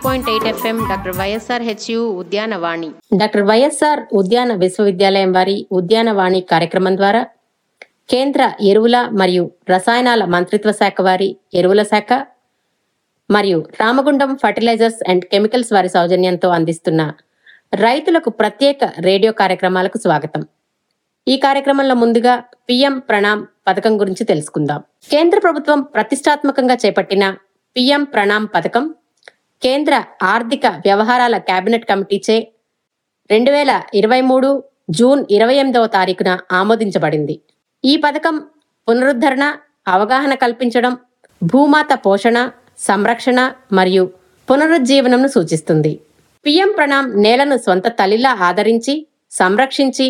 point eight FM doctor YSR HU Udyanavani doctor YSR ఉద్యాన విశ్వవిద్యాలయం వారి ఉద్యానవాణి కార్యక్రమం ద్వారా కేంద్ర ఎరువుల మరియు రసాయనాల మంత్రిత్వ శాఖ వారి ఎరువుల శాఖ మరియు రామగుండం ఫర్టిలైజర్స్ అండ్ కెమికల్స్ వారి సౌజన్యంతో అందిస్తున్న రైతులకు ప్రత్యేక రేడియో కార్యక్రమాలకు స్వాగతం ఈ కార్యక్రమంలో ముందుగా పిఎం ప్రణామ్ పథకం గురించి తెలుసుకుందాం కేంద్ర ప్రభుత్వం ప్రతిష్టాత్మకంగా చేపట్టిన పిఎం ప్రణామ్ పథకం కేంద్ర ఆర్థిక వ్యవహారాల కేబినెట్ కమిటీచే రెండు వేల ఇరవై మూడు జూన్ ఇరవై ఎనిమిదవ తారీఖున ఆమోదించబడింది ఈ పథకం పునరుద్ధరణ అవగాహన కల్పించడం భూమాత పోషణ సంరక్షణ మరియు పునరుజ్జీవనంను సూచిస్తుంది పిఎం ప్రణామ్ నేలను స్వంత తల్లిలా ఆదరించి సంరక్షించి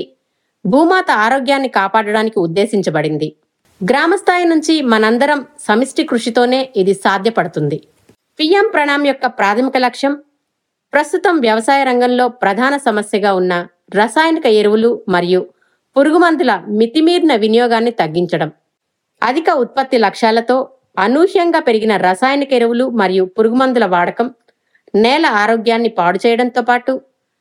భూమాత ఆరోగ్యాన్ని కాపాడడానికి ఉద్దేశించబడింది గ్రామస్థాయి నుంచి మనందరం సమిష్టి కృషితోనే ఇది సాధ్యపడుతుంది పిఎం ప్రణామ్ యొక్క ప్రాథమిక లక్ష్యం ప్రస్తుతం వ్యవసాయ రంగంలో ప్రధాన సమస్యగా ఉన్న రసాయనిక ఎరువులు మరియు పురుగుమందుల మితిమీరిన వినియోగాన్ని తగ్గించడం అధిక ఉత్పత్తి లక్ష్యాలతో అనూహ్యంగా పెరిగిన రసాయనిక ఎరువులు మరియు పురుగుమందుల వాడకం నేల ఆరోగ్యాన్ని పాడు చేయడంతో పాటు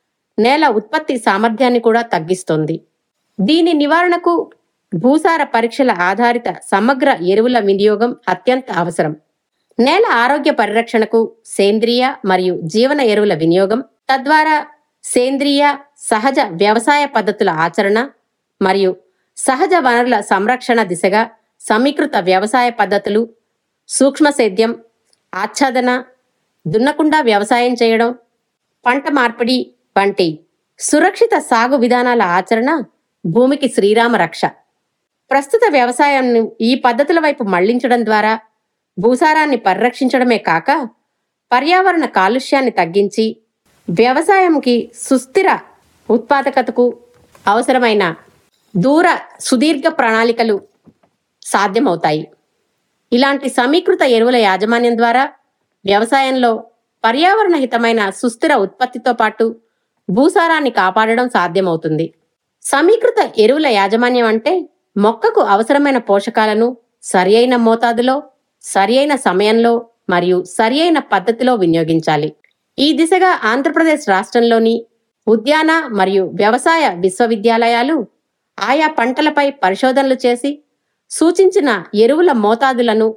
నేల ఉత్పత్తి సామర్థ్యాన్ని కూడా తగ్గిస్తోంది దీని నివారణకు భూసార పరీక్షల ఆధారిత సమగ్ర ఎరువుల వినియోగం అత్యంత అవసరం నేల ఆరోగ్య పరిరక్షణకు సేంద్రియ మరియు జీవన ఎరువుల వినియోగం తద్వారా సేంద్రియ సహజ వ్యవసాయ పద్ధతుల ఆచరణ మరియు సహజ వనరుల సంరక్షణ దిశగా సమీకృత వ్యవసాయ పద్ధతులు సూక్ష్మ సేద్యం ఆచ్ఛాదన దున్నకుండా వ్యవసాయం చేయడం పంట మార్పిడి వంటి సురక్షిత సాగు విధానాల ఆచరణ భూమికి శ్రీరామ రక్ష ప్రస్తుత వ్యవసాయాన్ని ఈ పద్ధతుల వైపు మళ్లించడం ద్వారా భూసారాన్ని పరిరక్షించడమే కాక పర్యావరణ కాలుష్యాన్ని తగ్గించి వ్యవసాయంకి సుస్థిర ఉత్పాదకతకు అవసరమైన దూర సుదీర్ఘ ప్రణాళికలు సాధ్యమవుతాయి ఇలాంటి సమీకృత ఎరువుల యాజమాన్యం ద్వారా వ్యవసాయంలో పర్యావరణ హితమైన సుస్థిర ఉత్పత్తితో పాటు భూసారాన్ని కాపాడడం సాధ్యమవుతుంది సమీకృత ఎరువుల యాజమాన్యం అంటే మొక్కకు అవసరమైన పోషకాలను సరియైన మోతాదులో సరియైన సమయంలో మరియు సరియైన పద్ధతిలో వినియోగించాలి ఈ దిశగా ఆంధ్రప్రదేశ్ రాష్ట్రంలోని ఉద్యాన మరియు వ్యవసాయ విశ్వవిద్యాలయాలు ఆయా పంటలపై పరిశోధనలు చేసి సూచించిన ఎరువుల మోతాదులను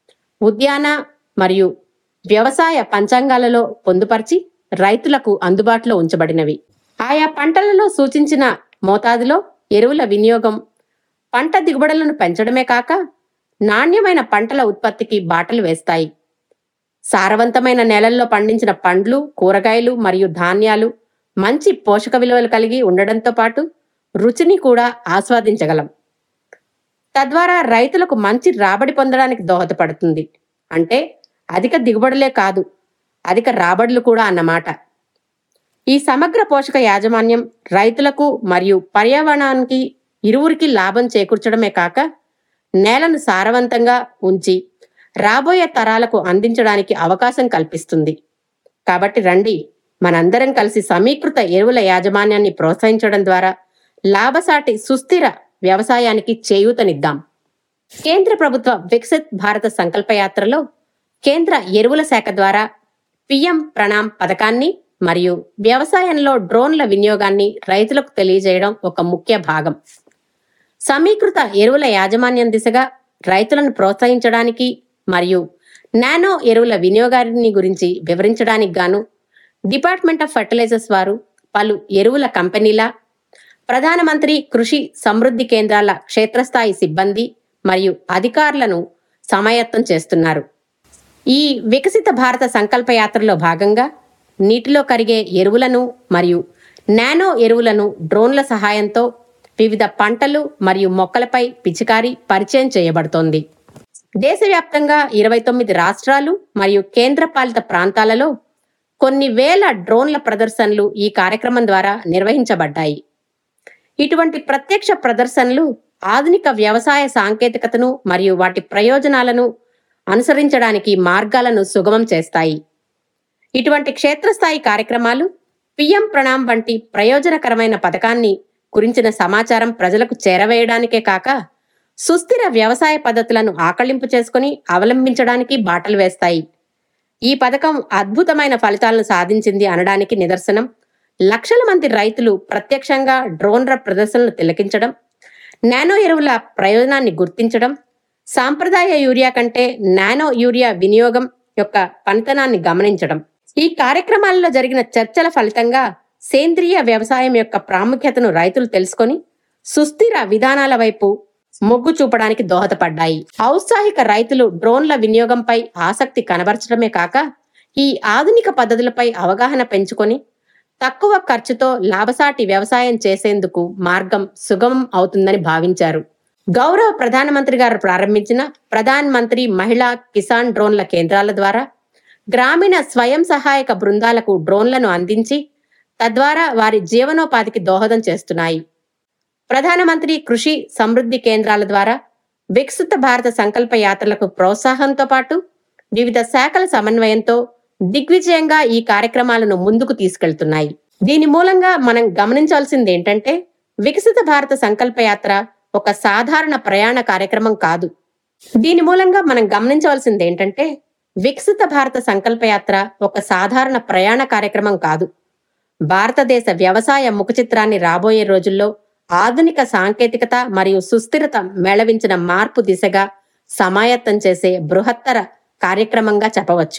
ఉద్యాన మరియు వ్యవసాయ పంచాంగాలలో పొందుపరిచి రైతులకు అందుబాటులో ఉంచబడినవి ఆయా పంటలలో సూచించిన మోతాదులో ఎరువుల వినియోగం పంట దిగుబడులను పెంచడమే కాక నాణ్యమైన పంటల ఉత్పత్తికి బాటలు వేస్తాయి సారవంతమైన నేలల్లో పండించిన పండ్లు కూరగాయలు మరియు ధాన్యాలు మంచి పోషక విలువలు కలిగి ఉండడంతో పాటు రుచిని కూడా ఆస్వాదించగలం తద్వారా రైతులకు మంచి రాబడి పొందడానికి దోహదపడుతుంది అంటే అధిక దిగుబడులే కాదు అధిక రాబడులు కూడా అన్నమాట ఈ సమగ్ర పోషక యాజమాన్యం రైతులకు మరియు పర్యావరణానికి ఇరువురికి లాభం చేకూర్చడమే కాక నేలను సారవంతంగా ఉంచి రాబోయే తరాలకు అందించడానికి అవకాశం కల్పిస్తుంది కాబట్టి రండి మనందరం కలిసి సమీకృత ఎరువుల యాజమాన్యాన్ని ప్రోత్సహించడం ద్వారా లాభసాటి సుస్థిర వ్యవసాయానికి చేయూతనిద్దాం కేంద్ర ప్రభుత్వ వికసిత్ భారత సంకల్పయాత్రలో కేంద్ర ఎరువుల శాఖ ద్వారా పిఎం ప్రణామ్ పథకాన్ని మరియు వ్యవసాయంలో డ్రోన్ల వినియోగాన్ని రైతులకు తెలియజేయడం ఒక ముఖ్య భాగం సమీకృత ఎరువుల యాజమాన్యం దిశగా రైతులను ప్రోత్సహించడానికి మరియు నానో ఎరువుల వినియోగాన్ని గురించి వివరించడానికి గాను డిపార్ట్మెంట్ ఆఫ్ ఫర్టిలైజర్స్ వారు పలు ఎరువుల కంపెనీల ప్రధానమంత్రి కృషి సమృద్ధి కేంద్రాల క్షేత్రస్థాయి సిబ్బంది మరియు అధికారులను సమాయత్తం చేస్తున్నారు ఈ వికసిత భారత సంకల్ప యాత్రలో భాగంగా నీటిలో కరిగే ఎరువులను మరియు నానో ఎరువులను డ్రోన్ల సహాయంతో వివిధ పంటలు మరియు మొక్కలపై పిచికారి పరిచయం చేయబడుతోంది దేశవ్యాప్తంగా ఇరవై తొమ్మిది రాష్ట్రాలు మరియు కేంద్రపాలిత ప్రాంతాలలో కొన్ని వేల డ్రోన్ల ప్రదర్శనలు ఈ కార్యక్రమం ద్వారా నిర్వహించబడ్డాయి ఇటువంటి ప్రత్యక్ష ప్రదర్శనలు ఆధునిక వ్యవసాయ సాంకేతికతను మరియు వాటి ప్రయోజనాలను అనుసరించడానికి మార్గాలను సుగమం చేస్తాయి ఇటువంటి క్షేత్రస్థాయి కార్యక్రమాలు పిఎం ప్రణామ్ వంటి ప్రయోజనకరమైన పథకాన్ని గురించిన సమాచారం ప్రజలకు చేరవేయడానికే కాక సుస్థిర వ్యవసాయ పద్ధతులను ఆకళింపు చేసుకుని అవలంబించడానికి బాటలు వేస్తాయి ఈ పథకం అద్భుతమైన ఫలితాలను సాధించింది అనడానికి నిదర్శనం లక్షల మంది రైతులు ప్రత్యక్షంగా డ్రోన్ల ప్రదర్శనలు తిలకించడం నానో ఎరువుల ప్రయోజనాన్ని గుర్తించడం సాంప్రదాయ యూరియా కంటే నానో యూరియా వినియోగం యొక్క పనితనాన్ని గమనించడం ఈ కార్యక్రమాల్లో జరిగిన చర్చల ఫలితంగా సేంద్రియ వ్యవసాయం యొక్క ప్రాముఖ్యతను రైతులు తెలుసుకొని సుస్థిర విధానాల వైపు మొగ్గు చూపడానికి దోహదపడ్డాయి ఔత్సాహిక రైతులు డ్రోన్ల వినియోగంపై ఆసక్తి కనబరచడమే కాక ఈ ఆధునిక పద్ధతులపై అవగాహన పెంచుకొని తక్కువ ఖర్చుతో లాభసాటి వ్యవసాయం చేసేందుకు మార్గం సుగమం అవుతుందని భావించారు గౌరవ ప్రధానమంత్రి గారు ప్రారంభించిన ప్రధాన్ మంత్రి మహిళా కిసాన్ డ్రోన్ల కేంద్రాల ద్వారా గ్రామీణ స్వయం సహాయక బృందాలకు డ్రోన్లను అందించి తద్వారా వారి జీవనోపాధికి దోహదం చేస్తున్నాయి ప్రధానమంత్రి కృషి సమృద్ధి కేంద్రాల ద్వారా వికసిత భారత సంకల్ప యాత్రలకు ప్రోత్సాహంతో పాటు వివిధ శాఖల సమన్వయంతో దిగ్విజయంగా ఈ కార్యక్రమాలను ముందుకు తీసుకెళ్తున్నాయి దీని మూలంగా మనం గమనించాల్సింది ఏంటంటే వికసిత భారత సంకల్ప యాత్ర ఒక సాధారణ ప్రయాణ కార్యక్రమం కాదు దీని మూలంగా మనం గమనించవలసింది ఏంటంటే వికసిత భారత సంకల్ప యాత్ర ఒక సాధారణ ప్రయాణ కార్యక్రమం కాదు భారతదేశ వ్యవసాయ ముఖ చిత్రాన్ని రాబోయే రోజుల్లో ఆధునిక సాంకేతికత మరియు సుస్థిరత మేళవించిన మార్పు దిశగా సమాయత్తం చేసే బృహత్తర కార్యక్రమంగా చెప్పవచ్చు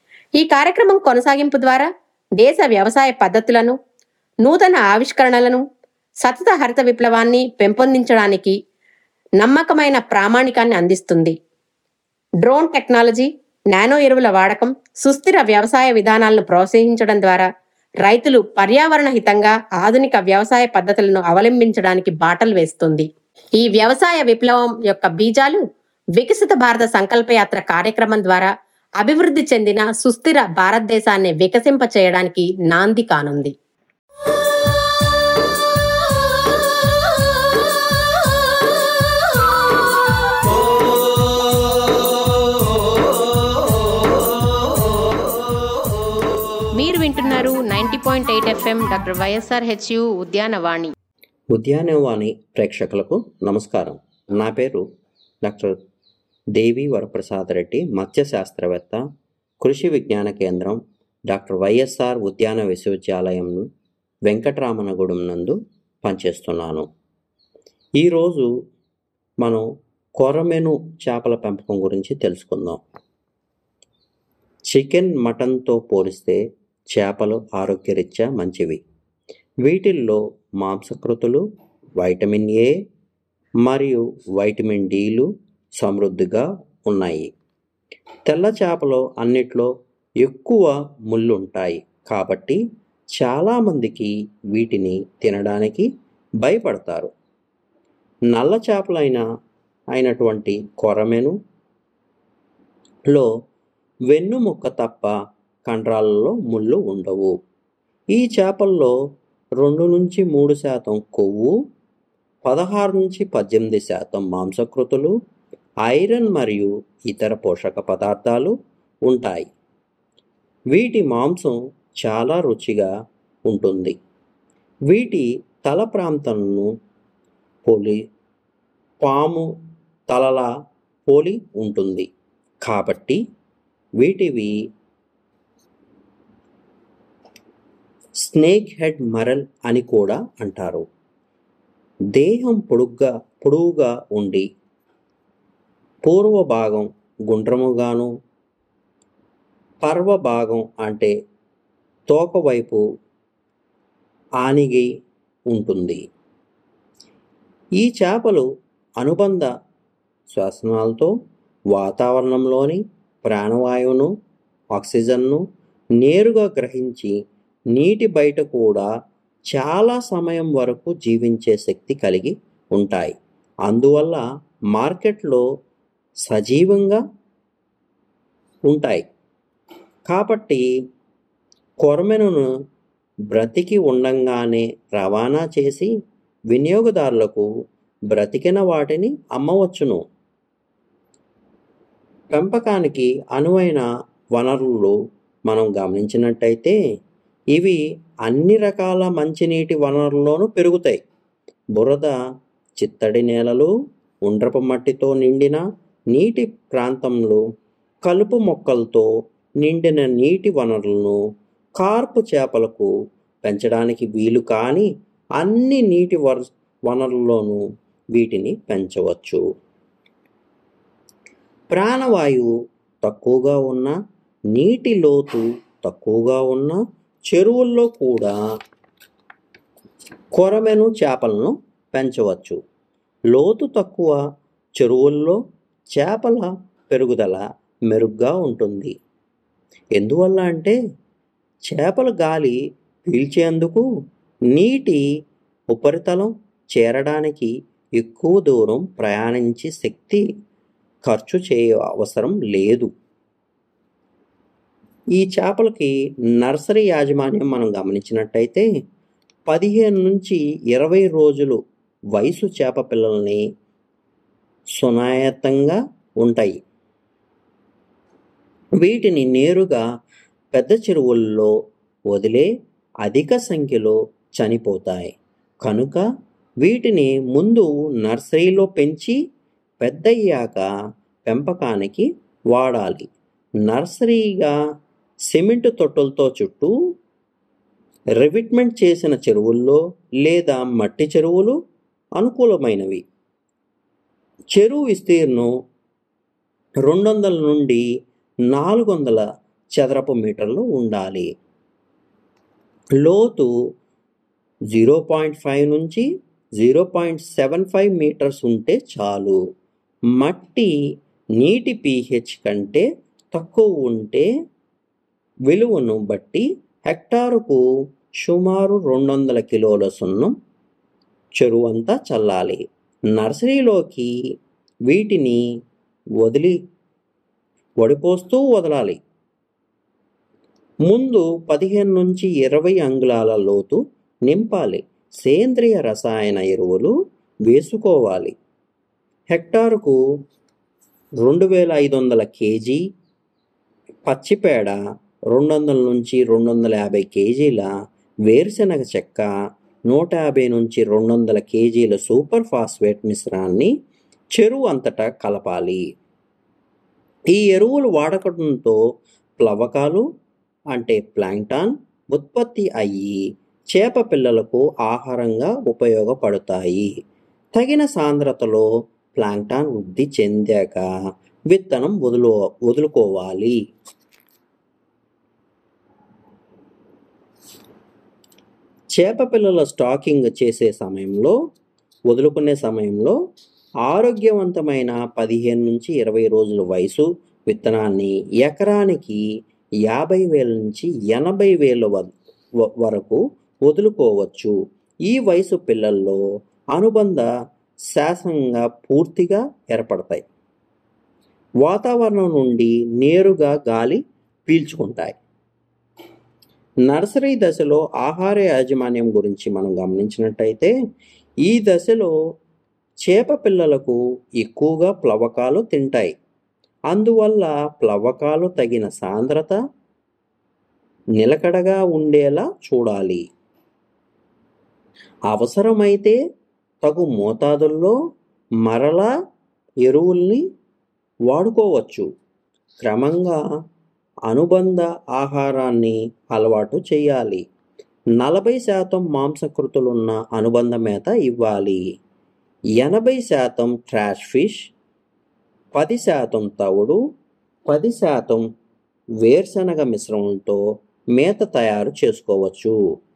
ఈ కార్యక్రమం కొనసాగింపు ద్వారా దేశ వ్యవసాయ పద్ధతులను నూతన ఆవిష్కరణలను సతత హరిత విప్లవాన్ని పెంపొందించడానికి నమ్మకమైన ప్రామాణికాన్ని అందిస్తుంది డ్రోన్ టెక్నాలజీ నానో ఎరువుల వాడకం సుస్థిర వ్యవసాయ విధానాలను ప్రోత్సహించడం ద్వారా రైతులు పర్యావరణ హితంగా ఆధునిక వ్యవసాయ పద్ధతులను అవలంబించడానికి బాటలు వేస్తుంది ఈ వ్యవసాయ విప్లవం యొక్క బీజాలు వికసిత భారత సంకల్పయాత్ర కార్యక్రమం ద్వారా అభివృద్ధి చెందిన సుస్థిర భారతదేశాన్ని వికసింప చేయడానికి నాంది కానుంది మీరు వింటున్నారు ninety point eight FM doctor YSR HU Udyanavani Udyanavani ప్రేక్షకులకు నమస్కారం నా పేరు డాక్టర్ దేవి వరప్రసాద్ రెడ్డి మత్స్య శాస్త్రవేత్త కృషి విజ్ఞాన కేంద్రం డాక్టర్ వైఎస్ఆర్ ఉద్యాన విశ్వవిద్యాలయం వెంకటరామనగూడెం నందు పనిచేస్తున్నాను ఈరోజు మనం కొరమెను చేపల పెంపకం గురించి తెలుసుకుందాం చికెన్ మటన్తో పోలిస్తే చేపలు ఆరోగ్యరీత్యా మంచివి వీటిల్లో మాంసకృతులు వైటమిన్ ఏ మరియు వైటమిన్ డిలు సమృద్ధిగా ఉన్నాయి తెల్ల చేపలు అన్నిట్లో ఎక్కువ ముళ్ళు ఉంటాయి కాబట్టి చాలామందికి వీటిని తినడానికి భయపడతారు నల్ల చేపలైన అయినటువంటి కొరమెను లో వెన్నుముక్క తప్ప కండరాలలో ముళ్ళు ఉండవు ఈ చేపల్లో రెండు నుంచి మూడు శాతం కొవ్వు పదహారు నుంచి పద్దెనిమిది శాతం మాంసకృతులు ఐరన్ మరియు ఇతర పోషక పదార్థాలు ఉంటాయి వీటి మాంసం చాలా రుచిగా ఉంటుంది వీటి తల ప్రాంతంను పోలి పాము తలలా పోలి ఉంటుంది కాబట్టి వీటివి స్నేక్ హెడ్ మరల్ అని కూడా అంటారు దేహం పొడుగ్గా పొడవుగా ఉండి పూర్వ భాగం గుండ్రముగాను పర్వ భాగం అంటే తోక వైపు ఆనిగి ఉంటుంది ఈ చేపలు అనుబంధ శ్వాసనాలతో వాతావరణంలోని ప్రాణవాయువును ఆక్సిజన్ను నేరుగా గ్రహించి నీటి బయట కూడా చాలా సమయం వరకు జీవించే శక్తి కలిగి ఉంటాయి అందువల్ల మార్కెట్లో సజీవంగా ఉంటాయి కాబట్టి కొరమెను బ్రతికి ఉండంగానే రవాణా చేసి వినియోగదారులకు బ్రతికిన వాటిని అమ్మవచ్చును పెంపకానికి అనువైన వనరులు మనం గమనించినట్టయితే ఇవి అన్ని రకాల మంచినీటి వనరుల్లోనూ పెరుగుతాయి బురద చిత్తడి నేలలు ఉండ్రపు మట్టితో నిండిన నీటి ప్రాంతంలో కలుపు మొక్కలతో నిండిన నీటి వనరులను కార్పు చేపలకు పెంచడానికి వీలు కాని అన్ని నీటి వర వనరుల్లోనూ వీటిని పెంచవచ్చు ప్రాణవాయువు తక్కువగా ఉన్న నీటి లోతు తక్కువగా ఉన్న చెరువుల్లో కూడా కొరమెను చేపలను పెంచవచ్చు లోతు తక్కువ చెరువుల్లో చేపల పెరుగుదల మెరుగ్గా ఉంటుంది ఎందువల్ల అంటే చేపల గాలి పీల్చేందుకు నీటి ఉపరితలం చేరడానికి ఎక్కువ దూరం ప్రయాణించి శక్తి ఖర్చు చేయ అవసరం లేదు ఈ చేపలకి నర్సరీ యాజమాన్యం మనం గమనించినట్టయితే పదిహేను నుంచి ఇరవై రోజులు వయసు చేప పిల్లల్ని సునాయత్తంగా ఉంటాయి వీటిని నేరుగా పెద్ద చెరువుల్లో వదిలే అధిక సంఖ్యలో చనిపోతాయి కనుక వీటిని ముందు నర్సరీలో పెంచి పెద్దయ్యాక పెంపకానికి వాడాలి నర్సరీగా సిమెంట్ తొట్టెలతో చుట్టూ రివిట్మెంట్ చేసిన చెరువుల్లో లేదా మట్టి చెరువులు అనుకూలమైనవి చెరువు విస్తీర్ణం రెండు వందల నుండి నాలుగు వందల చదరపు మీటర్లు ఉండాలి లోతు జీరో పాయింట్ ఫైవ్ నుంచి zero point seven five metres ఉంటే చాలు మట్టి నీటి పీహెచ్ కంటే తక్కువ ఉంటే విలువను బట్టి హెక్టారుకు సుమారు రెండు వందల కిలోల సున్నం చెరువు అంతా చల్లాలి నర్సరీలోకి వీటిని వదిలి వడిపోస్తూ వదలాలి ముందు పదిహేను నుంచి ఇరవై అంగుళాల లోతు నింపాలి సేంద్రియ రసాయన ఎరువులు వేసుకోవాలి హెక్టారుకు రెండు వేల ఐదు వందల కేజీ పచ్చిపేడ రెండు వందల నుంచి రెండు వందల యాభై కేజీల వేరుశనగ చెక్క నూట యాభై నుంచి రెండు వందల కేజీల సూపర్ ఫాస్ఫేట్ మిశ్రాన్ని చెరువు అంతటా కలపాలి ఈ ఎరువులు వాడకంతో ప్లవకాలు అంటే ప్లాంక్టాన్ ఉత్పత్తి అయ్యి చేప పిల్లలకు ఆహారంగా ఉపయోగపడతాయి తగిన సాంద్రతలో ప్లాంక్టాన్ వృద్ధి చెందాక విత్తనం వదులు వదులుకోవాలి చేప పిల్లల స్టాకింగ్ చేసే సమయంలో వదులుకునే సమయంలో ఆరోగ్యవంతమైన పదిహేను నుంచి ఇరవై రోజుల వయసు విత్తనాన్ని ఎకరానికి యాభై వేల నుంచి ఎనభై వేల వ- వ- వరకు వదులుకోవచ్చు ఈ వయసు పిల్లల్లో అనుబంధ శాసనంగా పూర్తిగా ఏర్పడతాయి వాతావరణం నుండి నేరుగా గాలి పీల్చుకుంటాయి నర్సరీ దశలో ఆహార యాజమాన్యం గురించి మనం గమనించినట్టయితే ఈ దశలో చేప పిల్లలకు ఎక్కువగా ప్లవకాలు తింటాయి అందువల్ల ప్లవకాలు తగిన సాంద్రత నిలకడగా ఉండేలా చూడాలి అవసరమైతే తగు మోతాదుల్లో మరలా ఎరువుల్ని వాడుకోవచ్చు క్రమంగా అనుబంధ ఆహారాన్ని అలవాటు చేయాలి నలభై శాతం మాంసకృతులున్న అనుబంధ మేత ఇవ్వాలి ఎనభై శాతం ట్రాష్ ఫిష్ పది శాతం తవుడు పది శాతం వేరుశనగ మిశ్రమంతో మేత తయారు చేసుకోవచ్చు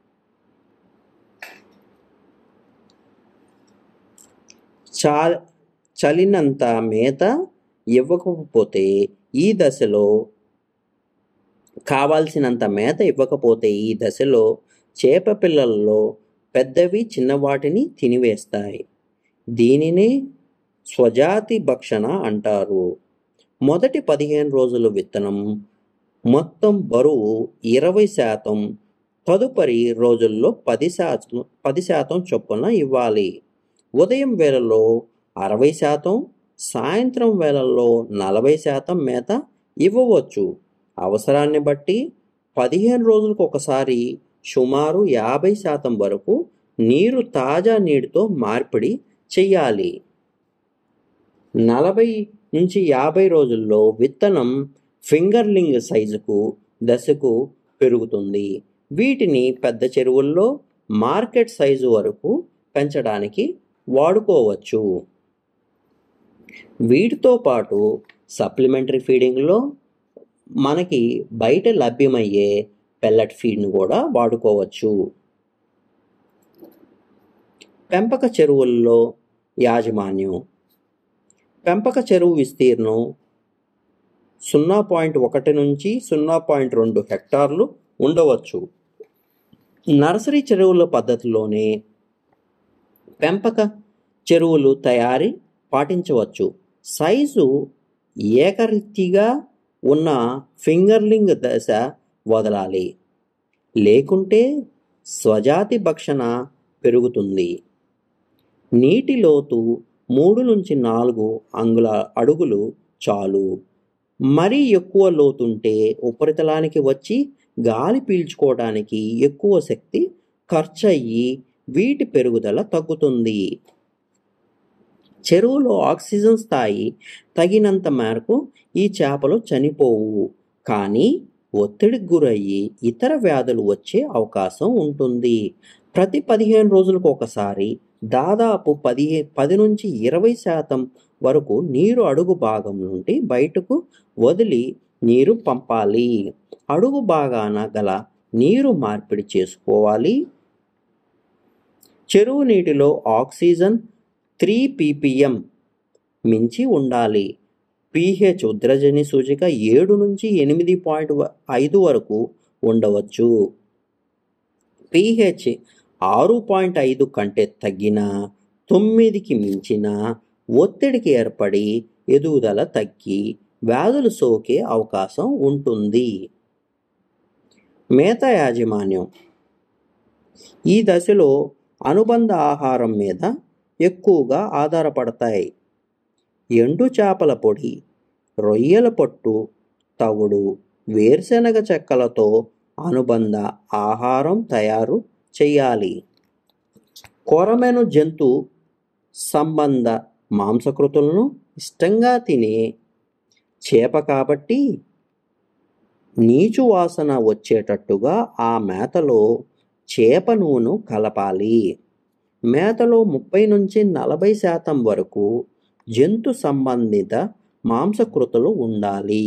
చా చలినంత మేత ఇవ్వకపోతే ఈ దశలో కావాల్సినంత మేత ఇవ్వకపోతే ఈ దశలో చేప పిల్లల్లో పెద్దవి చిన్నవాటిని తినివేస్తాయి దీనినే స్వజాతి భక్షణ అంటారు మొదటి పదిహేను రోజుల విత్తనం మొత్తం బరువు ఇరవై శాతం తదుపరి రోజుల్లో పది శాతం పది శాతం చొప్పున ఇవ్వాలి ఉదయం వేళల్లో అరవై శాతం సాయంత్రం వేళల్లో నలభై శాతం మేత ఇవ్వవచ్చు అవసరాన్ని బట్టి పదిహేను రోజులకు ఒకసారి సుమారు యాభై శాతం వరకు నీరు తాజా నీటితో మార్పిడి చెయ్యాలి నలభై నుంచి యాభై రోజుల్లో విత్తనం ఫింగర్లింగ్ సైజుకు దశకు పెరుగుతుంది వీటిని పెద్ద చెరువుల్లో మార్కెట్ సైజు వరకు పెంచడానికి వాడుకోవచ్చు వీటితో పాటు సప్లిమెంటరీ ఫీడింగ్లో మనకి బయట లభ్యమయ్యే పెల్లట్ ఫీడ్ను కూడా వాడుకోవచ్చు పెంపక చెరువుల్లో యాజమాన్యం పెంపక చెరువు విస్తీర్ణం సున్నా పాయింట్ ఒకటి నుంచి సున్నా పాయింట్ రెండు హెక్టార్లు ఉండవచ్చు నర్సరీ చెరువుల పద్ధతిలోనే పెంపక చెరువులు తయారీ పాటించవచ్చు సైజు ఏకరీతిగా ఉన్న ఫింగర్లింగ్ దశ వదలాలి లేకుంటే స్వజాతి భక్షణ పెరుగుతుంది నీటి లోతు మూడు నుంచి నాలుగు అంగుళ అడుగులు చాలు మరీ ఎక్కువ లోతుంటే ఉపరితలానికి వచ్చి గాలి పీల్చుకోవడానికి ఎక్కువ శక్తి ఖర్చు అయ్యి వీటి పెరుగుదల తగ్గుతుంది చెరువులో ఆక్సిజన్ స్థాయి తగినంత మేరకు ఈ చేపలు చనిపోవు కానీ ఒత్తిడికి గురయ్యి ఇతర వ్యాధులు వచ్చే అవకాశం ఉంటుంది ప్రతి పదిహేను రోజులకు ఒకసారి దాదాపు పదిహే పది నుంచి ఇరవై శాతం వరకు నీరు అడుగు భాగం నుండి బయటకు వదిలి నీరు పంపాలి అడుగు భాగాన గల నీరు మార్పిడి చేసుకోవాలి చెరువు నీటిలో ఆక్సిజన్ త్రీ పీపీఎం మించి ఉండాలి పీహెచ్ ఉద్రజని సూచిక ఏడు నుంచి ఎనిమిది పాయింట్ ఐదు వరకు ఉండవచ్చు పీహెచ్ ఆరు పాయింట్ ఐదు కంటే తగ్గిన తొమ్మిదికి మించిన ఒత్తిడికి ఏర్పడి ఎదుగుదల తగ్గి వ్యాధులు సోకే అవకాశం ఉంటుంది మేత యాజమాన్యం ఈ దశలో అనుబంధ ఆహారం మీద ఎక్కువగా ఆధారపడతాయి ఎండు చేపల పొడి రొయ్యల పొట్టు తవుడు వేరుశెనగ చెక్కలతో అనుబంధ ఆహారం తయారు చేయాలి కొరమెను జంతు సంబంధ మాంసకృతులను ఇష్టంగా తినే చేప కాబట్టి నీచు వాసన వచ్చేటట్టుగా ఆ మేతలో చేప నూనె కలపాలి మేతలో ముప్పై నుంచి నలభై శాతం వరకు జంతు సంబంధిత మాంసకృతులు ఉండాలి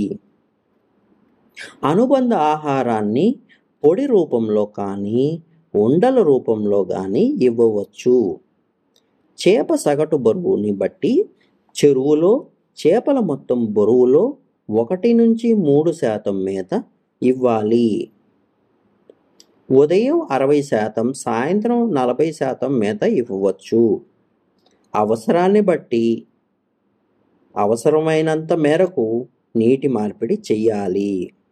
అనుబంధ ఆహారాన్ని పొడి రూపంలో కానీ ఉండల రూపంలో కానీ ఇవ్వవచ్చు చేప సగటు బరువుని బట్టి చెరువులో చేపల మొత్తం బరువులో ఒకటి నుంచి మూడు శాతం మేత ఇవ్వాలి ఉదయం అరవై శాతం సాయంత్రం నలభై శాతం మేత ఇవ్వవచ్చు అవసరాన్ని బట్టి అవసరమైనంత మేరకు నీటి మార్పిడి చెయ్యాలి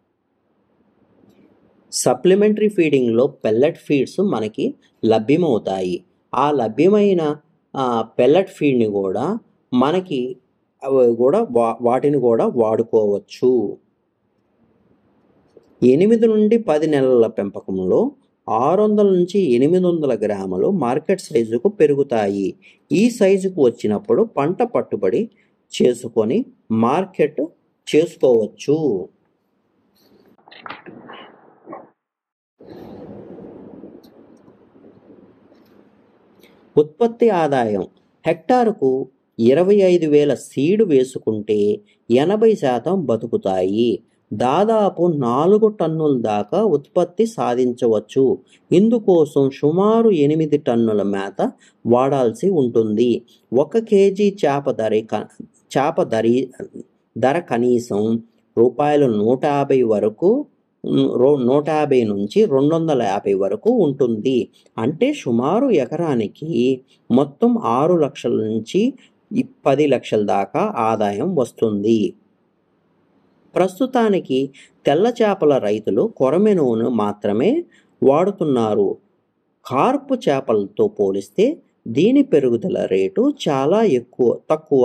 సప్లిమెంటరీ ఫీడింగ్లో పెల్లెట్ ఫీడ్స్ మనకి లభ్యమవుతాయి ఆ లభ్యమైన పెల్లెట్ ఫీడ్ని కూడా మనకి అవి కూడా వా వాటిని కూడా వాడుకోవచ్చు ఎనిమిది నుండి పది నెలల పెంపకంలో ఆరు వందల నుంచి ఎనిమిది వందల గ్రాములు మార్కెట్ సైజుకు పెరుగుతాయి ఈ సైజుకు వచ్చినప్పుడు పంట పట్టుబడి చేసుకొని మార్కెట్ చేసుకోవచ్చు ఉత్పత్తి ఆదాయం హెక్టారుకు ఇరవై ఐదు వేల సీడు వేసుకుంటే ఎనభై శాతం బతుకుతాయి దాదాపు నాలుగు టన్నుల దాకా ఉత్పత్తి సాధించవచ్చు ఇందుకోసం సుమారు ఎనిమిది టన్నుల మేత వాడాల్సి ఉంటుంది ఒక కేజీ చేప ధర క- చేప ధరి ధర కనీసం రూపాయలు నూట యాభై వరకు ఉమ్, రో- నూట యాభై నుంచి రెండు వందల యాభై వరకు ఉంటుంది అంటే సుమారు ఎకరానికి మొత్తం ఆరు లక్షల నుంచి ఈ పది లక్షల దాకా ఆదాయం వస్తుంది ప్రస్తుతానికి తెల్ల చేపల రైతులు కొరమెనువును మాత్రమే వాడుతున్నారు కార్పు చేపలతో పోలిస్తే దీని పెరుగుదల రేటు చాలా ఎక్కువ తక్కువ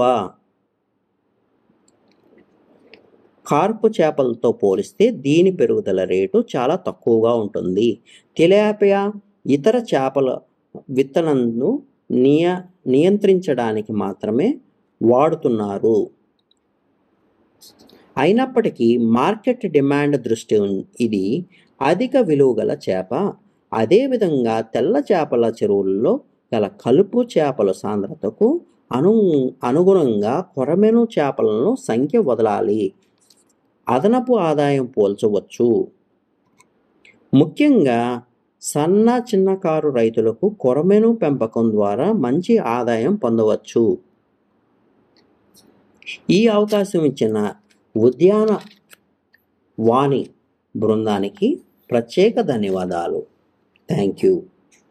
కార్పు చేపలతో పోలిస్తే దీని పెరుగుదల రేటు చాలా తక్కువగా ఉంటుంది తిలాపియా ఇతర చేపల విత్తనంను నియ నియంత్రించడానికి మాత్రమే వాడుతున్నారు అయినప్పటికీ మార్కెట్ డిమాండ్ దృష్టి ఉన్- ఇది అధిక విలువ గల చేప అదేవిధంగా తెల్ల చేపల చెరువుల్లో గల కలుపు చేపల సాంద్రతకు అను అనుగుణంగా కొరమెను చేపలను సంఖ్య వదలాలి అదనపు ఆదాయం పోల్చవచ్చు ముఖ్యంగా సన్న చిన్నకారు రైతులకు కొరమెను పెంపకం ద్వారా మంచి ఆదాయం పొందవచ్చు ఈ అవకాశం ఇచ్చిన ఉద్యాన వాణి బృందానికి ప్రత్యేక ధన్యవాదాలు థ్యాంక్ యూ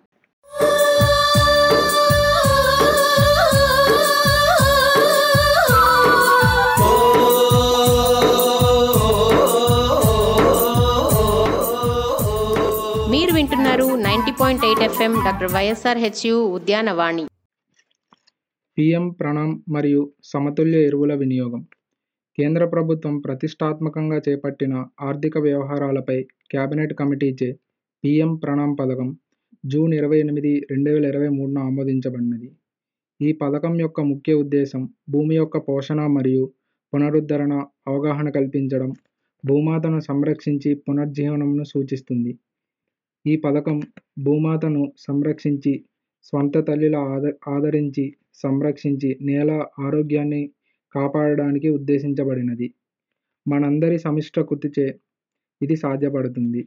మీరు వింటున్నారు ninety point eight FM doctor YSR HU Udyanavani PM PRANAM మరియు సమతుల్య ఎరువుల వినియోగం కేంద్ర ప్రభుత్వం ప్రతిష్టాత్మకంగా చేపట్టిన ఆర్థిక వ్యవహారాలపై కేబినెట్ కమిటీచే పిఎం ప్రణామ్ పథకం జూన్ ఇరవై ఎనిమిది రెండు వేల ఇరవై మూడున ఆమోదించబడినది ఈ పథకం యొక్క ముఖ్య ఉద్దేశం భూమి యొక్క పోషణ మరియు పునరుద్ధరణ అవగాహన కల్పించడం భూమాతను సంరక్షించి పునర్జీవనంను సూచిస్తుంది ఈ పథకం భూమాతను సంరక్షించి స్వంత తల్లిలా ఆద ఆదరించి సంరక్షించి నేల ఆరోగ్యాన్ని కాపాడడానికి ఉద్దేశించబడినది మనందరి సమిష్ట కృతిచే ఇది సాధ్యపడుతుంది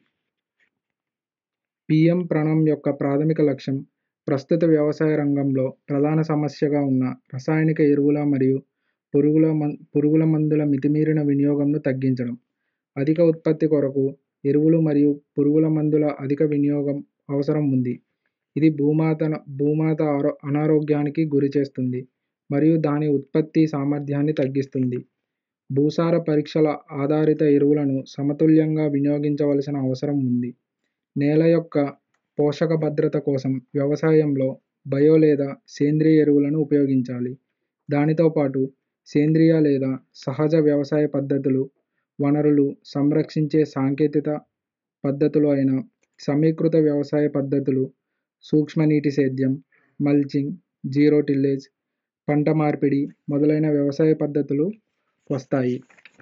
పిఎం ప్రణమ్ యొక్క ప్రాథమిక లక్ష్యం ప్రస్తుత వ్యవసాయ రంగంలో ప్రధాన సమస్యగా ఉన్న రసాయనిక ఎరువుల మరియు పురుగుల మం పురుగుల మందుల మితిమీరిన వినియోగంను తగ్గించడం అధిక ఉత్పత్తి కొరకు ఎరువులు మరియు పురుగుల మందుల అధిక వినియోగం అవసరం ఉంది ఇది భూమాతన భూమాత ఆరో అనారోగ్యానికి గురి చేస్తుంది మరియు దాని ఉత్పత్తి సామర్థ్యాన్ని తగ్గిస్తుంది భూసార పరీక్షల ఆధారిత ఎరువులను సమతుల్యంగా వినియోగించవలసిన అవసరం ఉంది నేల యొక్క పోషక భద్రత కోసం వ్యవసాయంలో బయో లేదా సేంద్రియ ఎరువులను ఉపయోగించాలి దానితో పాటు సేంద్రియ లేదా సహజ వ్యవసాయ పద్ధతులు వనరులు సంరక్షించే సాంకేతిక పద్ధతులు అయిన సమీకృత వ్యవసాయ పద్ధతులు సూక్ష్మ నీటి సేద్యం మల్చింగ్ జీరో టిల్లేజ్ పంట మార్పిడి మొదలైన వ్యవసాయ పద్ధతులు వస్తాయి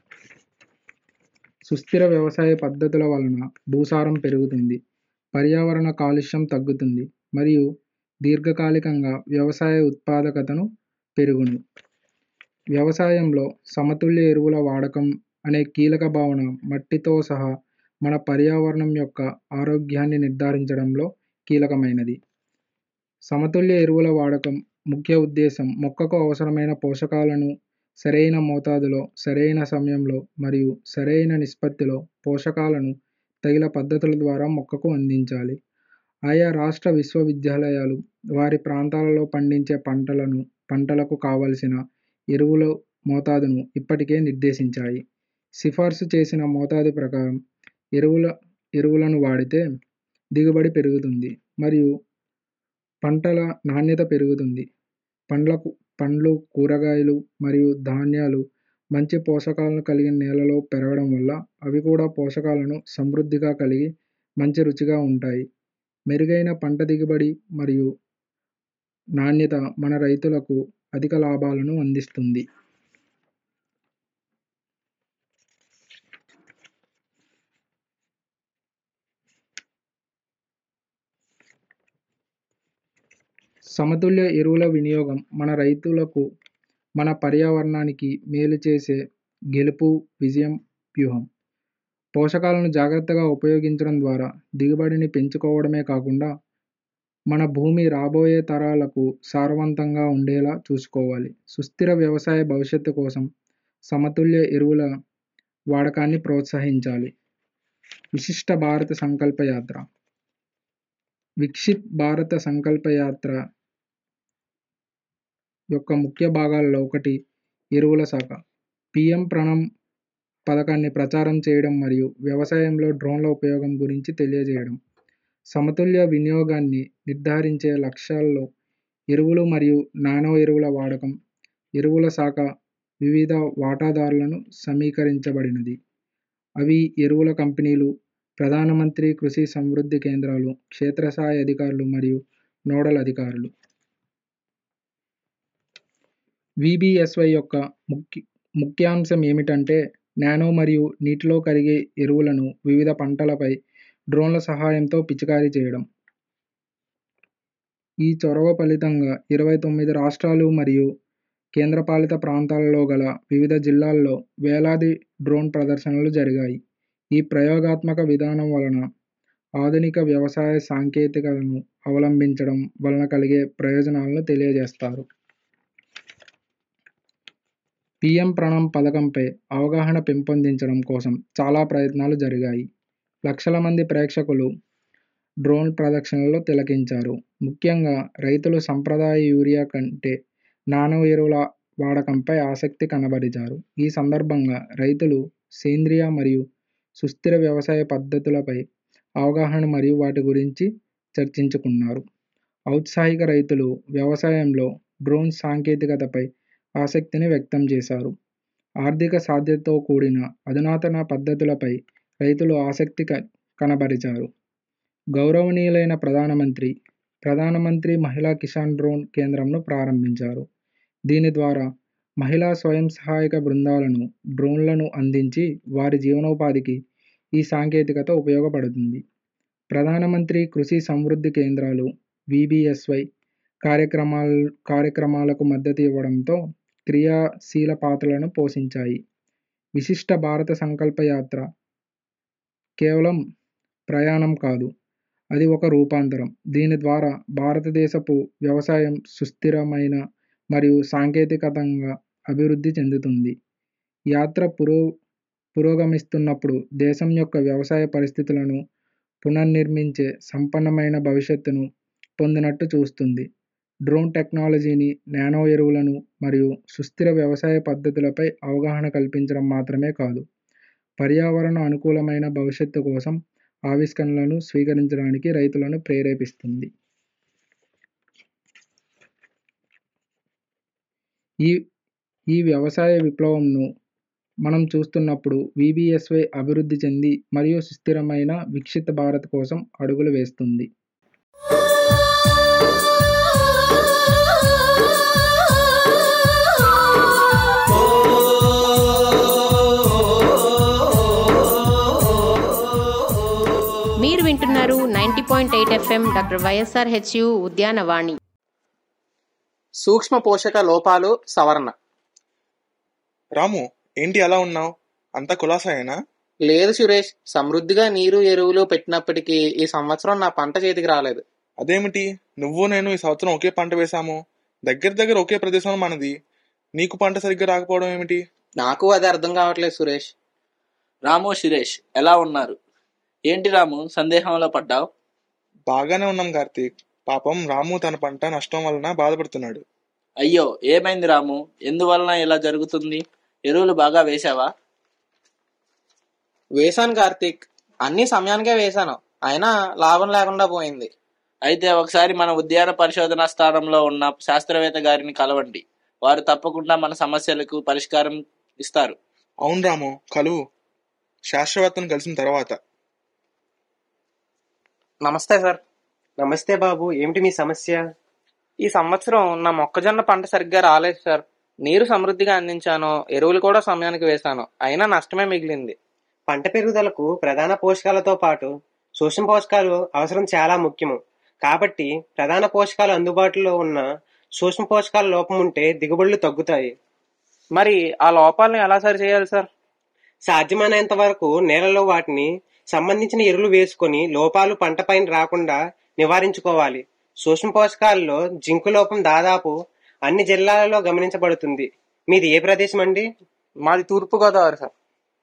సుస్థిర వ్యవసాయ పద్ధతుల వలన భూసారం పెరుగుతుంది పర్యావరణ కాలుష్యం తగ్గుతుంది మరియు దీర్ఘకాలికంగా వ్యవసాయ ఉత్పాదకతను పెరుగును వ్యవసాయంలో సమతుల్య ఎరువుల వాడకం అనే కీలక భావన మట్టితో సహా మన పర్యావరణం యొక్క ఆరోగ్యాన్ని నిర్ధారించడంలో కీలకమైనది సమతుల్య ఎరువుల వాడకం ముఖ్య ఉద్దేశం మొక్కకు అవసరమైన పోషకాలను సరైన మోతాదులో సరైన సమయంలో మరియు సరైన నిష్పత్తిలో పోషకాలను తగిన పద్ధతుల ద్వారా మొక్కకు అందించాలి ఆయా రాష్ట్ర విశ్వవిద్యాలయాలు వారి ప్రాంతాలలో పండించే పంటలను పంటలకు కావలసిన ఎరువుల మోతాదును ఇప్పటికే నిర్దేశించాయి సిఫార్సు చేసిన మోతాదు ప్రకారం ఎరువుల ఎరువులను వాడితే దిగుబడి పెరుగుతుంది మరియు పంటల నాణ్యత పెరుగుతుంది పండ్లకు పండ్లు కూరగాయలు మరియు ధాన్యాలు మంచి పోషకాలను కలిగిన నేలలో పెరగడం వల్ల అవి కూడా పోషకాలను సమృద్ధిగా కలిగి మంచి రుచిగా ఉంటాయి మెరుగైన పంట దిగుబడి మరియు నాణ్యత మన రైతులకు అధిక లాభాలను అందిస్తుంది సమతుల్య ఎరువుల వినియోగం మన రైతులకు మన పర్యావరణానికి మేలు చేసే గెలుపు విజయం వ్యూహం పోషకాలను జాగ్రత్తగా ఉపయోగించడం ద్వారా దిగుబడిని పెంచుకోవడమే కాకుండా మన భూమి రాబోయే తరాలకు సారవంతంగా ఉండేలా చూసుకోవాలి సుస్థిర వ్యవసాయ భవిష్యత్తు కోసం సమతుల్య ఎరువుల వాడకాన్ని ప్రోత్సహించాలి విశిష్ట భారత సంకల్ప యాత్ర విక్షిత్ భారత సంకల్ప యాత్ర యొక్క ముఖ్య భాగాలలో ఒకటి ఎరువుల శాఖ పిఎం ప్రణమ్ పథకాన్ని ప్రచారం చేయడం మరియు వ్యవసాయంలో డ్రోన్ల ఉపయోగం గురించి తెలియజేయడం సమతుల్య వినియోగాన్ని నిర్ధారించే లక్ష్యాల్లో ఎరువులు మరియు నానో ఎరువుల వాడకం ఎరువుల శాఖ వివిధ వాటాదారులను సమీకరించబడినది అవి ఎరువుల కంపెనీలు ప్రధానమంత్రి కృషి సమృద్ధి కేంద్రాలు క్షేత్రస్థాయి అధికారులు మరియు నోడల్ అధికారులు విబిఎస్వై యొక్క ముఖ్య ముఖ్యాంశం ఏమిటంటే నానో మరియు నీటిలో కరిగే ఎరువులను వివిధ పంటలపై డ్రోన్ల సహాయంతో పిచికారీ చేయడం ఈ చొరవ ఫలితంగా ఇరవై తొమ్మిది రాష్ట్రాలు మరియు కేంద్రపాలిత ప్రాంతాలలో గల వివిధ జిల్లాల్లో వేలాది డ్రోన్ ప్రదర్శనలు జరిగాయి ఈ ప్రయోగాత్మక విధానం వలన ఆధునిక వ్యవసాయ సాంకేతికతను అవలంబించడం వలన కలిగే ప్రయోజనాలను తెలియజేస్తారు పిఎం ప్రణం పథకంపై అవగాహన పెంపొందించడం కోసం చాలా ప్రయత్నాలు జరిగాయి లక్షల మంది ప్రేక్షకులు డ్రోన్ ప్రదర్శనలో తిలకించారు ముఖ్యంగా రైతులు సంప్రదాయ యూరియా కంటే నానో ఎరువుల వాడకంపై ఆసక్తి కనబరిచారు ఈ సందర్భంగా రైతులు సేంద్రియ మరియు సుస్థిర వ్యవసాయ పద్ధతులపై అవగాహన మరియు వాటి గురించి చర్చించుకున్నారు ఔత్సాహిక రైతులు వ్యవసాయంలో డ్రోన్ సాంకేతికతపై ఆసక్తిని వ్యక్తం చేశారు ఆర్థిక సాధ్యతతో కూడిన అధునాతన పద్ధతులపై రైతులు ఆసక్తి క కనబరిచారు గౌరవనీయులైన ప్రధానమంత్రి ప్రధానమంత్రి మహిళా కిసాన్ డ్రోన్ కేంద్రంను ప్రారంభించారు దీని ద్వారా మహిళా స్వయం సహాయక బృందాలను డ్రోన్లను అందించి వారి జీవనోపాధికి ఈ సాంకేతికత ఉపయోగపడుతుంది ప్రధానమంత్రి కృషి సమృద్ధి కేంద్రాలు విబిఎస్వై కార్యక్రమాల కార్యక్రమాలకు మద్దతు ఇవ్వడంతో క్రియాశీల పాత్రలను పోషించాయి విశిష్ట భారత సంకల్ప యాత్ర కేవలం ప్రయాణం కాదు అది ఒక రూపాంతరం దీని ద్వారా భారతదేశపు వ్యవసాయం సుస్థిరమైన మరియు సాంకేతికతంగా అభివృద్ధి చెందుతుంది యాత్ర పురో పురోగమిస్తున్నప్పుడు దేశం యొక్క వ్యవసాయ పరిస్థితులను పునర్నిర్మించే సంపన్నమైన భవిష్యత్తును పొందినట్టు చూస్తుంది డ్రోన్ టెక్నాలజీని నానో ఎరువులను మరియు సుస్థిర వ్యవసాయ పద్ధతులపై అవగాహన కల్పించడం మాత్రమే కాదు పర్యావరణ అనుకూలమైన భవిష్యత్తు కోసం ఆవిష్కరణలను స్వీకరించడానికి రైతులను ప్రేరేపిస్తుంది ఈ ఈ వ్యవసాయ విప్లవంను మనం చూస్తున్నప్పుడు విబిఎస్వై అభివృద్ధి చెంది మరియు సుస్థిరమైన వికసిత భారత్ కోసం అడుగులు వేస్తుంది మీరు వింటున్నారు ninety point eight FM doctor YSR HU Udyanavani సూక్ష్మ పోషక లోపాలు సవరణ రాము ఏంటి అలా ఉన్నావు అంతా కులాసాయేనా లేదు సురేష్ సమృద్ధిగా నీరు ఎరువులు పెట్టినప్పటికీ ఈ సంవత్సరం నా పంట చేతికి రాలేదు అదేమిటి నువ్వు నేను ఈ సంవత్సరం ఒకే పంట వేశాము దగ్గర దగ్గర ఒకే ప్రదేశం మనది నీకు పంట సరిగ్గా రాకపోవడం ఏమిటి నాకు అది అర్థం కావట్లేదు సురేష్ రాము సురేష్ ఎలా ఉన్నారు ఏంటి రాము సందేహంలో పడ్డావు బాగానే ఉన్నాం కార్తీక్ పాపం రాము తన పంట నష్టం వలన బాధపడుతున్నాడు అయ్యో ఏమైంది రాము ఎందువలన ఇలా జరుగుతుంది ఎరువులు బాగా వేశావా వేశాను కార్తీక్ అన్ని సమయానికే వేశాను అయినా లాభం లేకుండా పోయింది అయితే ఒకసారి మన ఉద్యాన పరిశోధన స్థానంలో ఉన్న శాస్త్రవేత్త గారిని కలవండి వారు తప్పకుండా మన సమస్యలకు పరిష్కారం ఇస్తారు అవును రాము కలువు శాస్త్రవేత్తను కలిసిన తర్వాత నమస్తే సార్ నమస్తే బాబు ఏమిటి మీ సమస్య ఈ సంవత్సరం నా మొక్కజొన్న పంట సరిగ్గా రాలేదు సార్ నీరు సమృద్ధిగా అందించాను ఎరువులు కూడా సమయానికి వేశాను అయినా నష్టమే మిగిలింది పంట పెరుగుదలకు ప్రధాన పోషకాలతో పాటు సూక్ష్మ పోషకాలు అవసరం చాలా ముఖ్యము కాబట్టి ప్రధాన పోషకాలు అందుబాటులో ఉన్న సూక్ష్మ పోషకాల లోపం ఉంటే దిగుబడులు తగ్గుతాయి మరి ఆ లోపాలను ఎలా సరి చేయాలి సార్ సాధ్యమైనంత వరకు నేలలో వాటిని సంబంధించిన ఎరువులు వేసుకొని లోపాలు పంటపైన రాకుండా నివారించుకోవాలి సూక్ష్మ పోషకాలలో జింకు లోపం దాదాపు అన్ని జిల్లాలలో గమనించబడుతుంది మీది ఏ ప్రదేశం అండి మాది తూర్పు గోదావరి సార్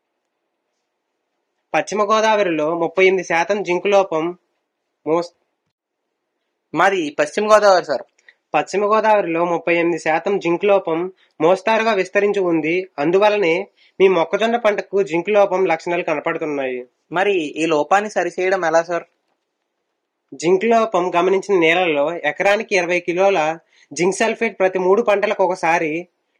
పశ్చిమ గోదావరిలో ముప్పై ఎనిమిది శాతం జింకు లోపం మోస్ మాది పశ్చిమ గోదావరి సార్ పశ్చిమ గోదావరిలో ముప్పై ఎనిమిది శాతం జింక్ లోపం మోస్తారుగా విస్తరించి ఉంది అందువలనే మీ మొక్కజొన్న పంటకు జింక్ లోపం లక్షణాలు కనపడుతున్నాయి మరి ఈ లోపాన్ని సరిచేయడం ఎలా సార్ జింక్ లోపం గమనించిన నేలలో ఎకరానికి ఇరవై కిలోల జింక్ సల్ఫేట్ ప్రతి మూడు పంటలకు ఒకసారి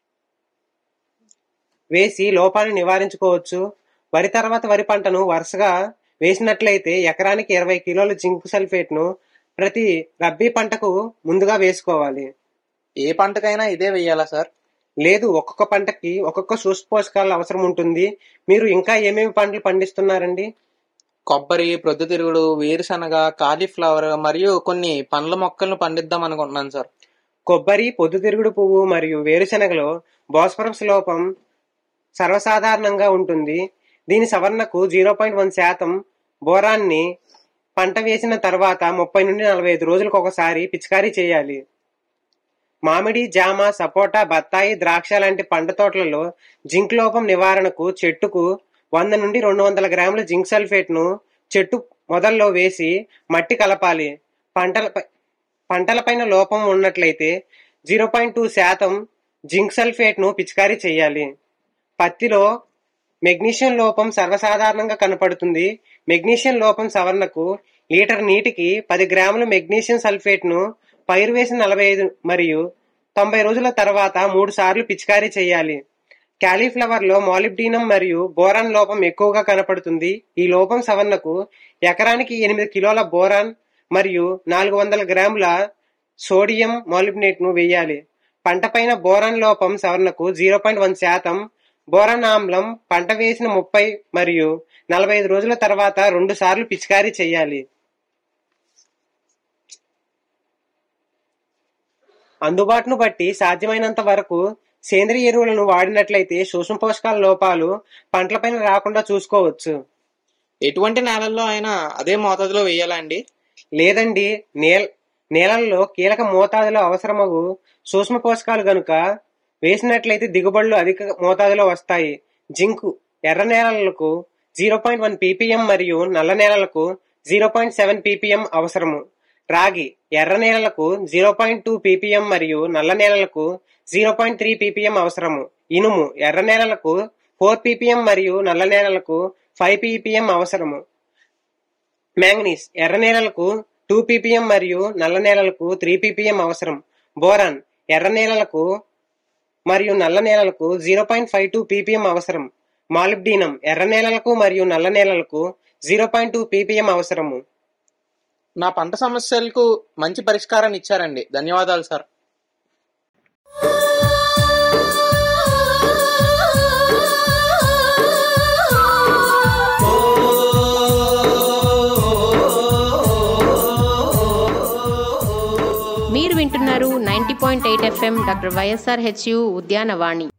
వేసి లోపాన్ని నివారించుకోవచ్చు వరి తర్వాత వరి పంటను వరుసగా వేసినట్లయితే ఎకరానికి ఇరవై కిలోల జింక్ సల్ఫేట్ ను ప్రతి రబ్బీ పంటకు ముందుగా వేసుకోవాలి ఏ పంటకైనా ఇదే వెయ్యాలా సార్ లేదు ఒక్కొక్క పంటకి ఒక్కొక్క సూక్ష్మ పోషకాల అవసరం ఉంటుంది మీరు ఇంకా ఏమేమి పంటలు పండిస్తున్నారండి కొబ్బరి ప్రొద్దుతిరుగుడు వేరుశనగ కాలీఫ్లవర్ మరియు కొన్ని పండ్ల మొక్కలను పండిద్దాం అనుకుంటున్నాను సార్ కొబ్బరి పొద్దుతిరుగుడు పువ్వు మరియు వేరుశెనగలో బోస్ఫరస్ లోపం సర్వసాధారణంగా ఉంటుంది దీని సవరణకు జీరో పాయింట్ వన్ శాతం బోరాన్ని పంట వేసిన తర్వాత ముప్పై నుండి నలభై ఐదు రోజులకు ఒకసారి పిచికారీ చేయాలి మామిడి జామ సపోటా బత్తాయి ద్రాక్ష లాంటి పంట తోటలలో జింక్ లోపం నివారణకు చెట్టుకు వంద నుండి రెండు వందల గ్రాముల జింక్ సల్ఫేట్ ను చెట్టు మొదల్లో వేసి మట్టి కలపాలి పంటలపై పంటలపైన లోపం ఉన్నట్లయితే జీరో పాయింట్ టూ శాతం జింక్ సల్ఫేట్ ను పిచికారీ చేయాలి పత్తిలో మెగ్నీషియం లోపం సర్వసాధారణంగా కనపడుతుంది మెగ్నీషియం లోపం సవరణకు లీటర్ నీటికి పది గ్రాముల మెగ్నీషియం సల్ఫేట్ ను పైరు వేసిన నలభై ఐదు మరియు తొంభై రోజుల తర్వాత మూడు సార్లు పిచికారీ చేయాలి క్యాలీఫ్లవర్ లో మాలిబ్డీనం మరియు బోరాన్ లోపం ఎక్కువగా కనపడుతుంది ఈ లోపం సవరణకు ఎకరానికి ఎనిమిది కిలోల బోరాన్ మరియు నాలుగు వందల గ్రాముల సోడియం మాలిబ్నేట్ ను వేయాలి పంటపైన బోరాన్ లోపం సవరణకు జీరో పాయింట్ వన్ శాతం బోరాన్ ఆమ్లం పంట వేసిన ముప్పై మరియు నలభై ఐదు రోజుల తర్వాత రెండు సార్లు పిచికారీ చేయాలి అందుబాటును బట్టి సాధ్యమైనంత వరకు సేంద్రియ ఎరువులను వాడినట్లయితే సూక్ష్మ పోషకాల లోపాలు పంటలపైన రాకుండా చూసుకోవచ్చు ఎటువంటి నేలల్లో అయినా అదే మోతాదులో వేయాలా అండి లేదండి నేల నేలల్లో కీలక మోతాదులో అవసరమగు సూక్ష్మ పోషకాలు గనుక వేసినట్లయితే దిగుబడులు అధిక మోతాదులో వస్తాయి జింకు ఎర్ర నేలలకు జీరో పాయింట్ వన్ పీపీఎం మరియు నల్ల నేలలకు జీరో పాయింట్ సెవెన్ పీపీఎం అవసరము రాగి ఎర్ర నేలలకు జీరో పాయింట్ టూ పీపీఎం మరియు నల్ల నేలలకు జీరో పాయింట్ త్రీ పీపీఎం అవసరము ఇనుము ఎర్ర నేలలకు ఫోర్ పీపీఎం మరియు నల్ల నేలలకు ఫైవ్ పీపీఎం అవసరము మ్యాంగనీస్ ఎర్ర నేలలకు టూ పీపీఎం మరియు నల్ల నేలలకు త్రీ పీపీఎం అవసరం బోరాన్ ఎర్ర నేలలకు మరియు నల్ల నేలలకు zero point five two PPM అవసరం మాలిబ్డీనం ఎర్ర నేలలకు మరియు నల్ల నేలలకు జీరో పాయింట్ టూ పీపీఎం అవసరము నా పంట సమస్యలకు మంచి పరిష్కారాన్ని ఇచ్చారండి ధన్యవాదాలు సార్ మీరు వింటున్నారు ninety point eight FM doctor YSR HU Udyanavani